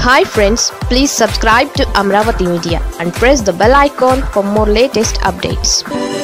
hi friends please subscribe to Amaravati media and press the bell icon for more latest updates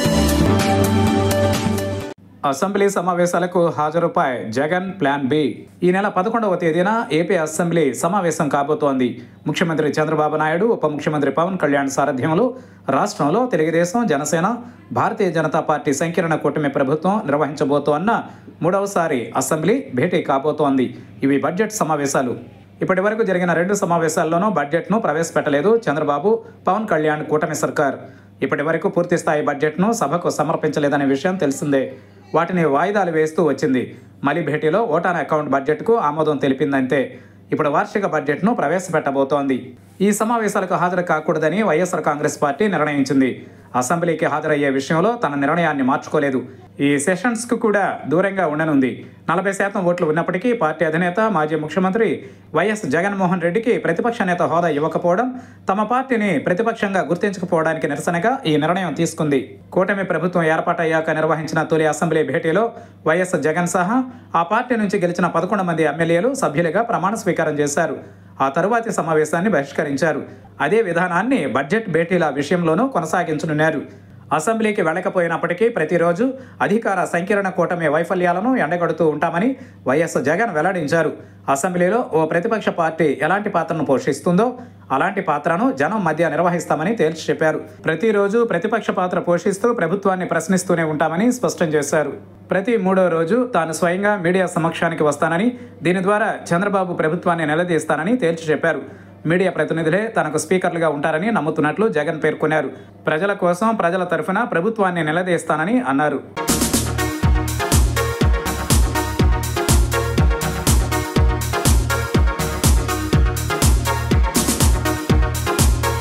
assembly సమావేశాలకు హాజరుపై Jagan plan B ఈ నెల పదకొండవ తేదీన ఏపీ అసెంబ్లీ సమావేశం కాబోతోంది ముఖ్యమంత్రి చంద్రబాబు నాయుడు ఉప ముఖ్యమంత్రి పవన్ కళ్యాణ్ సారథ్యంలో రాష్ట్రంలో తెలుగుదేశం జనసేన భారతీయ జనతా పార్టీ సంకీర్ణ కూటమి ప్రభుత్వం నిర్వహించబోతోన్న మూడవసారి అసెంబ్లీ భేటీ కాబోతోంది ఇవి బడ్జెట్ సమావేశాలు ఇప్పటి వరకు జరిగిన రెండు సమావేశాల్లోనూ బడ్జెట్ను ప్రవేశపెట్టలేదు చంద్రబాబు పవన్ కళ్యాణ్ కూటమి సర్కార్ ఇప్పటి వరకు పూర్తి స్థాయి బడ్జెట్ను సభకు సమర్పించలేదనే విషయం తెలిసిందే వాటిని వాయిదాలు వేస్తూ వచ్చింది మలి భేటీలో ఓటాన్ అకౌంట్ బడ్జెట్కు ఆమోదం తెలిపిందంతే ఇప్పుడు వార్షిక బడ్జెట్ను ప్రవేశపెట్టబోతోంది ఈ సమావేశాలకు హాజరు కాకూడదని వైఎస్ఆర్ కాంగ్రెస్ పార్టీ నిర్ణయించింది అసెంబ్లీకి హాజరయ్యే విషయంలో తన నిర్ణయాన్ని మార్చుకోలేదు ఈ సెషన్స్కు కూడా దూరంగా ఉండనుంది నలభై శాతం ఓట్లు ఉన్నప్పటికీ పార్టీ అధినేత మాజీ ముఖ్యమంత్రి వైఎస్ జగన్మోహన్ రెడ్డికి ప్రతిపక్ష నేత హోదా ఇవ్వకపోవడం తమ పార్టీని ప్రతిపక్షంగా గుర్తించకపోవడానికి నిరసనగా ఈ నిర్ణయం తీసుకుంది కూటమి ప్రభుత్వం ఏర్పాటయ్యాక నిర్వహించిన తొలి అసెంబ్లీ భేటీలో వైఎస్ జగన్ సహా ఆ పార్టీ నుంచి గెలిచిన పదకొండు మంది ఎమ్మెల్యేలు సభ్యులుగా ప్రమాణ స్వీకారం చేశారు ఆ తరువాతి సమావేశాన్ని బహిష్కరించారు అదే విధానాన్ని బడ్జెట్ భేటీల విషయంలోనూ కొనసాగించనున్నారు అసెంబ్లీకి వెళ్ళకపోయినప్పటికీ ప్రతిరోజు అధికార సంకీర్ణ కూటమి వైఫల్యాలను ఎండగడుతూ ఉంటామని వైఎస్ జగన్ వెల్లడించారు అసెంబ్లీలో ఓ ప్రతిపక్ష పార్టీ ఎలాంటి పాత్రను పోషిస్తుందో అలాంటి పాత్రను జనం మధ్య నిర్వహిస్తామని తేల్చి చెప్పారు ప్రతిరోజు ప్రతిపక్ష పాత్ర పోషిస్తూ ప్రభుత్వాన్ని ప్రశ్నిస్తూనే ఉంటామని స్పష్టం చేశారు ప్రతి మూడో రోజు తాను స్వయంగా మీడియా సమక్షానికి వస్తానని దీని ద్వారా చంద్రబాబు ప్రభుత్వాన్ని నిలదీస్తానని తేల్చి చెప్పారు మీడియా ప్రతినిధులే తనకు స్పీకర్లుగా ఉంటారని నమ్ముతున్నట్లు జగన్ పేర్కొన్నారు ప్రజల కోసం ప్రజల తరఫున ప్రభుత్వాన్ని నిలదీస్తానని అన్నారు